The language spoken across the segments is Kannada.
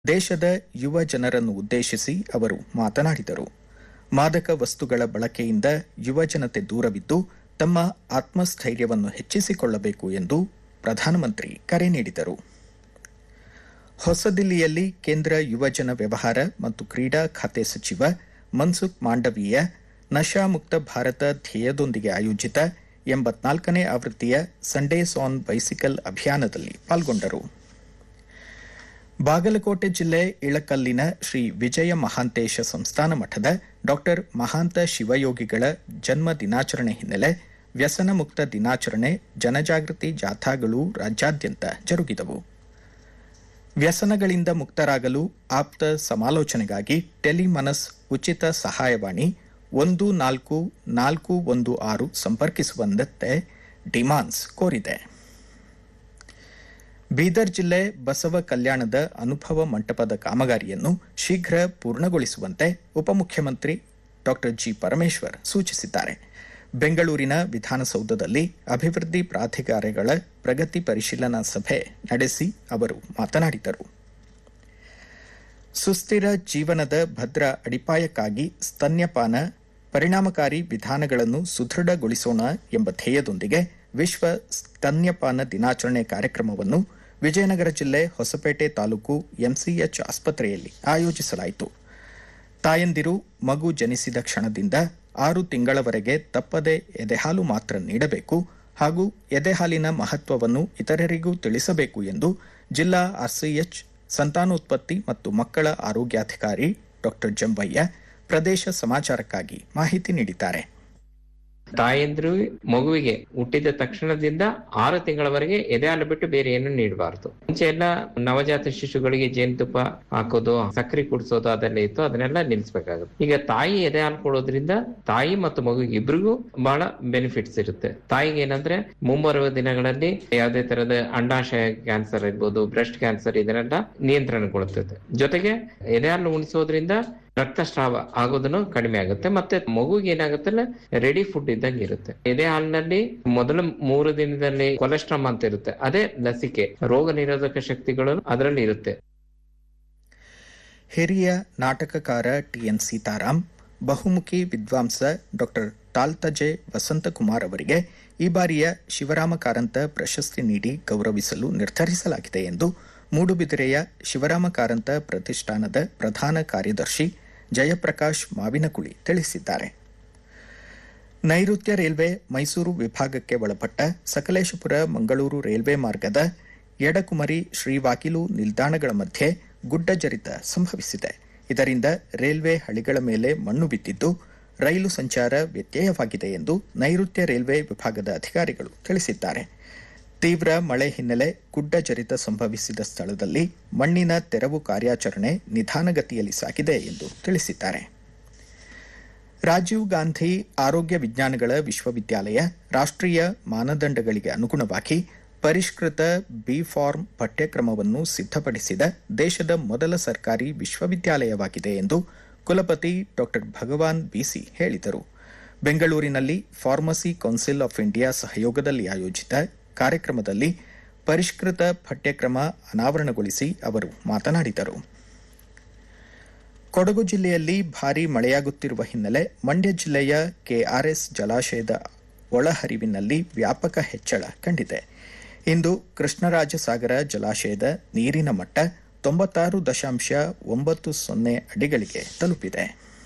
ದೇಶದ ಯುವ ಜನರನ್ನು ಉದ್ದೇಶಿಸಿ ಅವರು ಮಾತನಾಡಿದರು ಮಾದಕ ವಸ್ತುಗಳ ಬಳಕೆಯಿಂದ ಯುವಜನತೆ ದೂರವಿದ್ದು ತಮ್ಮ ಆತ್ಮಸ್ಥೈರ್ಯವನ್ನು ಹೆಚ್ಚಿಸಿಕೊಳ್ಳಬೇಕು ಎಂದು ಪ್ರಧಾನಮಂತ್ರಿ ಕರೆ ನೀಡಿದರು ಹೊಸದಿಲ್ಲಿಯಲ್ಲಿ ಕೇಂದ್ರ ಯುವಜನ ವ್ಯವಹಾರ ಮತ್ತು ಕ್ರೀಡಾ ಖಾತೆ ಸಚಿವ ಮನ್ಸುಖ್ ಮಾಂಡವೀಯ ನಶಾಮುಕ್ತ ಭಾರತ ಧ್ಯೇಯದೊಂದಿಗೆ ಆಯೋಜಿತ ಎಂಬತ್ನಾಲ್ಕನೇ ಆವೃತ್ತಿಯ ಸಂಡೇಸ್ ಆನ್ ಬೈಸಿಕಲ್ ಅಭಿಯಾನದಲ್ಲಿ ಪಾಲ್ಗೊಂಡರು ಬಾಗಲಕೋಟೆ ಜಿಲ್ಲೆ ಇಳಕಲ್ಲಿನ ಶ್ರೀ ವಿಜಯ ಮಹಾಂತೇಶ ಸಂಸ್ಥಾನ ಮಠದ ಡಾಕ್ಟರ್ ಮಹಾಂತ ಶಿವಯೋಗಿಗಳ ಜನ್ಮ ದಿನಾಚರಣೆ ಹಿನ್ನೆಲೆ ವ್ಯಸನ ಮುಕ್ತ ದಿನಾಚರಣೆ ಜನಜಾಗೃತಿ ಜಾಥಾಗಳು ರಾಜ್ಯಾದ್ಯಂತ ಜರುಗಿದವು ವ್ಯಸನಗಳಿಂದ ಮುಕ್ತರಾಗಲು ಆಪ್ತ ಸಮಾಲೋಚನೆಗಾಗಿ ಟೆಲಿಮನಸ್ ಉಚಿತ ಸಹಾಯವಾಣಿ ಒಂದು ನಾಲ್ಕು ನಾಲ್ಕು ಒಂದು ಆರು ಸಂಪರ್ಕಿಸುವಂತೆ ಡಿಮಾನ್ಸ್ ಕೋರಿದೆ ಬೀದರ್ ಜಿಲ್ಲೆ ಬಸವ ಕಲ್ಯಾಣದ ಅನುಭವ ಮಂಟಪದ ಕಾಮಗಾರಿಯನ್ನು ಶೀಘ್ರ ಪೂರ್ಣಗೊಳಿಸುವಂತೆ ಉಪಮುಖ್ಯಮಂತ್ರಿ ಡಾ ಜಿ ಪರಮೇಶ್ವರ್ ಸೂಚಿಸಿದ್ದಾರೆ ಬೆಂಗಳೂರಿನ ವಿಧಾನಸೌಧದಲ್ಲಿ ಅಭಿವೃದ್ಧಿ ಪ್ರಾಧಿಕಾರಗಳ ಪ್ರಗತಿ ಪರಿಶೀಲನಾ ಸಭೆ ನಡೆಸಿ ಅವರು ಮಾತನಾಡಿದರು ಸುಸ್ಥಿರ ಜೀವನದ ಭದ್ರ ಅಡಿಪಾಯಕ್ಕಾಗಿ ಸ್ತನ್ಯಪಾನ ಪರಿಣಾಮಕಾರಿ ವಿಧಾನಗಳನ್ನು ಸುದೃಢಗೊಳಿಸೋಣ ಎಂಬ ಧ್ಯೇಯದೊಂದಿಗೆ ವಿಶ್ವ ಸ್ತನ್ಯಪಾನ ದಿನಾಚರಣೆ ಕಾರ್ಯಕ್ರಮವನ್ನು ವಿಜಯನಗರ ಜಿಲ್ಲೆ ಹೊಸಪೇಟೆ ತಾಲೂಕು ಎಂಸಿಎಚ್ ಆಸ್ಪತ್ರೆಯಲ್ಲಿ ಆಯೋಜಿಸಲಾಯಿತು ತಾಯಂದಿರು ಮಗು ಜನಿಸಿದ ಕ್ಷಣದಿಂದ ಆರು ತಿಂಗಳವರೆಗೆ ತಪ್ಪದೆ ಎದೆಹಾಲು ಮಾತ್ರ ನೀಡಬೇಕು ಹಾಗೂ ಎದೆಹಾಲಿನ ಮಹತ್ವವನ್ನು ಇತರರಿಗೂ ತಿಳಿಸಬೇಕು ಎಂದು ಜಿಲ್ಲಾ ಆರ್ಸಿಎಚ್ ಸಂತಾನೋತ್ಪತ್ತಿ ಮತ್ತು ಮಕ್ಕಳ ಆರೋಗ್ಯಾಧಿಕಾರಿ ಡಾ ಜಂಬಯ್ಯ ಪ್ರದೇಶ ಸಮಾಚಾರಕ್ಕಾಗಿ ಮಾಹಿತಿ ನೀಡಿದ್ದಾರೆ ತಾಯಂದ್ರು ಮಗುವಿಗೆ ಹುಟ್ಟಿದ ತಕ್ಷಣದಿಂದ ಆರು ತಿಂಗಳವರೆಗೆ ಎದೆ ಹಾಲು ಬಿಟ್ಟು ಬೇರೆ ಏನು ನೀಡಬಾರದು ಮುಂಚೆ ಎಲ್ಲ ನವಜಾತ ಶಿಶುಗಳಿಗೆ ಜೇನುತುಪ್ಪ ಹಾಕೋದು ಸಕ್ಕರೆ ಕುಡಿಸೋದು ಅದೆಲ್ಲ ಇತ್ತು ಅದನ್ನೆಲ್ಲ ನಿಲ್ಲಿಸಬೇಕಾಗುತ್ತೆ ಈಗ ತಾಯಿ ಎದೆ ಹಾಲು ಕೊಡೋದ್ರಿಂದ ತಾಯಿ ಮತ್ತು ಮಗುವಿಗೆ ಇಬ್ರಿಗೂ ಬಹಳ ಬೆನಿಫಿಟ್ಸ್ ಇರುತ್ತೆ ತಾಯಿಗೆ ಏನಂದ್ರೆ ಮುಂಬರುವ ದಿನಗಳಲ್ಲಿ ಯಾವುದೇ ತರದ ಅಂಡಾಶಯ ಕ್ಯಾನ್ಸರ್ ಇರ್ಬೋದು ಬ್ರೆಸ್ಟ್ ಕ್ಯಾನ್ಸರ್ ಇದನ್ನೆಲ್ಲ ನಿಯಂತ್ರಣಗೊಳ್ಳುತ್ತದೆ ಜೊತೆಗೆ ಎದೆ ಹಾಲು ಉಣಿಸೋದ್ರಿಂದ ರಕ್ತಸ್ರಾವ ಆಗೋದನ್ನು ಕಡಿಮೆ ಆಗುತ್ತೆ ಮತ್ತೆ ಮಗುಗೆ ಏನಾಗುತ್ತೆ ರೆಡಿ ಫುಡ್ ಇದ್ದಂಗೆ ಇರುತ್ತೆ ಎದೆ ಹಾಲಿನಲ್ಲಿ ಮೊದಲ ಮೂರು ದಿನದಲ್ಲಿ ಕೊಲೆಸ್ಟ್ರಾಮ್ ಅಂತ ಇರುತ್ತೆ ಅದೇ ಲಸಿಕೆ ರೋಗ ನಿರೋಧಕ ಶಕ್ತಿಗಳು ಅದರಲ್ಲಿ ಇರುತ್ತೆ ಹಿರಿಯ ನಾಟಕಕಾರ ಟಿಎನ್ ಸೀತಾರಾಮ್ ಬಹುಮುಖಿ ವಿದ್ವಾಂಸ ಡಾಕ್ಟರ್ ತಾಲ್ತಜೆ ವಸಂತಕುಮಾರ್ ಅವರಿಗೆ ಈ ಬಾರಿಯ ಶಿವರಾಮ ಕಾರಂತ ಪ್ರಶಸ್ತಿ ನೀಡಿ ಗೌರವಿಸಲು ನಿರ್ಧರಿಸಲಾಗಿದೆ ಎಂದು ಮೂಡುಬಿದಿರೆಯ ಶಿವರಾಮ ಕಾರಂತ ಪ್ರತಿಷ್ಠಾನದ ಪ್ರಧಾನ ಕಾರ್ಯದರ್ಶಿ ಜಯಪ್ರಕಾಶ್ ಮಾವಿನಕುಳಿ ತಿಳಿಸಿದ್ದಾರೆ ನೈಋತ್ಯ ರೈಲ್ವೆ ಮೈಸೂರು ವಿಭಾಗಕ್ಕೆ ಒಳಪಟ್ಟ ಸಕಲೇಶಪುರ ಮಂಗಳೂರು ರೈಲ್ವೆ ಮಾರ್ಗದ ಎಡಕುಮರಿ ಶ್ರೀವಾಕಿಲು ನಿಲ್ದಾಣಗಳ ಮಧ್ಯೆ ಗುಡ್ಡ ಜರಿತ ಸಂಭವಿಸಿದೆ ಇದರಿಂದ ರೈಲ್ವೆ ಹಳಿಗಳ ಮೇಲೆ ಮಣ್ಣು ಬಿದ್ದಿದ್ದು ರೈಲು ಸಂಚಾರ ವ್ಯತ್ಯಯವಾಗಿದೆ ಎಂದು ನೈಋತ್ಯ ರೈಲ್ವೆ ವಿಭಾಗದ ಅಧಿಕಾರಿಗಳು ತಿಳಿಸಿದ್ದಾರೆ ತೀವ್ರ ಮಳೆ ಹಿನ್ನೆಲೆ ಗುಡ್ಡ ಜರಿತ ಸಂಭವಿಸಿದ ಸ್ಥಳದಲ್ಲಿ ಮಣ್ಣಿನ ತೆರವು ಕಾರ್ಯಾಚರಣೆ ನಿಧಾನಗತಿಯಲ್ಲಿ ಸಾಗಿದೆ ಎಂದು ತಿಳಿಸಿದ್ದಾರೆ ರಾಜೀವ್ ಗಾಂಧಿ ಆರೋಗ್ಯ ವಿಜ್ಞಾನಗಳ ವಿಶ್ವವಿದ್ಯಾಲಯ ರಾಷ್ಟ್ರೀಯ ಮಾನದಂಡಗಳಿಗೆ ಅನುಗುಣವಾಗಿ ಪರಿಷ್ಕೃತ ಬಿ ಫಾರ್ಮ್ ಪಠ್ಯಕ್ರಮವನ್ನು ಸಿದ್ಧಪಡಿಸಿದ ದೇಶದ ಮೊದಲ ಸರ್ಕಾರಿ ವಿಶ್ವವಿದ್ಯಾಲಯವಾಗಿದೆ ಎಂದು ಕುಲಪತಿ ಡಾ ಭಗವಾನ್ ಬಿಸಿ ಹೇಳಿದರು ಬೆಂಗಳೂರಿನಲ್ಲಿ ಫಾರ್ಮಸಿ ಕೌನ್ಸಿಲ್ ಆಫ್ ಇಂಡಿಯಾ ಸಹಯೋಗದಲ್ಲಿ ಆಯೋಜಿತ ಕಾರ್ಯಕ್ರಮದಲ್ಲಿ ಪರಿಷ್ಕೃತ ಪಠ್ಯಕ್ರಮ ಅನಾವರಣಗೊಳಿಸಿ ಅವರು ಮಾತನಾಡಿದರು ಕೊಡಗು ಜಿಲ್ಲೆಯಲ್ಲಿ ಭಾರೀ ಮಳೆಯಾಗುತ್ತಿರುವ ಹಿನ್ನೆಲೆ ಮಂಡ್ಯ ಜಿಲ್ಲೆಯ ಕೆಆರ್ಎಸ್ ಜಲಾಶಯದ ಒಳಹರಿವಿನಲ್ಲಿ ವ್ಯಾಪಕ ಹೆಚ್ಚಳ ಕಂಡಿದೆ ಇಂದು ಕೃಷ್ಣರಾಜಸಾಗರ ಜಲಾಶಯದ ನೀರಿನ ಮಟ್ಟ ತೊಂಬತ್ತಾರು ದಶಾಂಶ ಒಂಬತ್ತು ಸೊನ್ನೆ ಅಡಿಗಳಿಗೆ ತಲುಪಿದೆ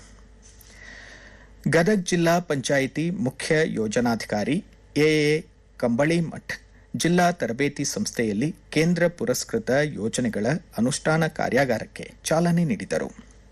ಗದಗ್ ಜಿಲ್ಲಾ ಪಂಚಾಯಿತಿ ಮುಖ್ಯ ಯೋಜನಾಧಿಕಾರಿ ಎಎ ಕಂಬಳಿ ಮಠ್ ಜಿಲ್ಲಾ ತರಬೇತಿ ಸಂಸ್ಥೆಯಲ್ಲಿ ಕೇಂದ್ರ ಪುರಸ್ಕೃತ ಯೋಜನೆಗಳ ಅನುಷ್ಠಾನ ಕಾರ್ಯಾಗಾರಕ್ಕೆ ಚಾಲನೆ ನೀಡಿದರು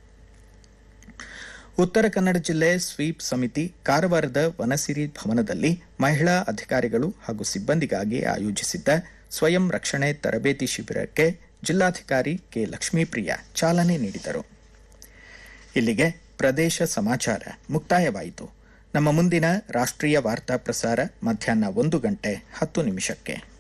ಉತ್ತರ ಕನ್ನಡ ಜಿಲ್ಲೆ ಸ್ವೀಪ್ ಸಮಿತಿ ಕಾರವಾರದ ವನಸಿರಿ ಭವನದಲ್ಲಿ ಮಹಿಳಾ ಅಧಿಕಾರಿಗಳು ಹಾಗೂ ಸಿಬ್ಬಂದಿಗಾಗಿ ಆಯೋಜಿಸಿದ್ದ ಸ್ವಯಂ ರಕ್ಷಣೆ ತರಬೇತಿ ಶಿಬಿರಕ್ಕೆ ಜಿಲ್ಲಾಧಿಕಾರಿ ಕೆ ಲಕ್ಷ್ಮೀಪ್ರಿಯ ಚಾಲನೆ ನೀಡಿದರು ಇಲ್ಲಿಗೆ ಪ್ರದೇಶ ಸಮಾಚಾರ ಮುಕ್ತಾಯವಾಯಿತು ನಮ್ಮ ಮುಂದಿನ ರಾಷ್ಟ್ರೀಯ ವಾರ್ತಾ ಪ್ರಸಾರ ಮಧ್ಯಾಹ್ನ ಒಂದು ಗಂಟೆ ಹತ್ತು ನಿಮಿಷಕ್ಕೆ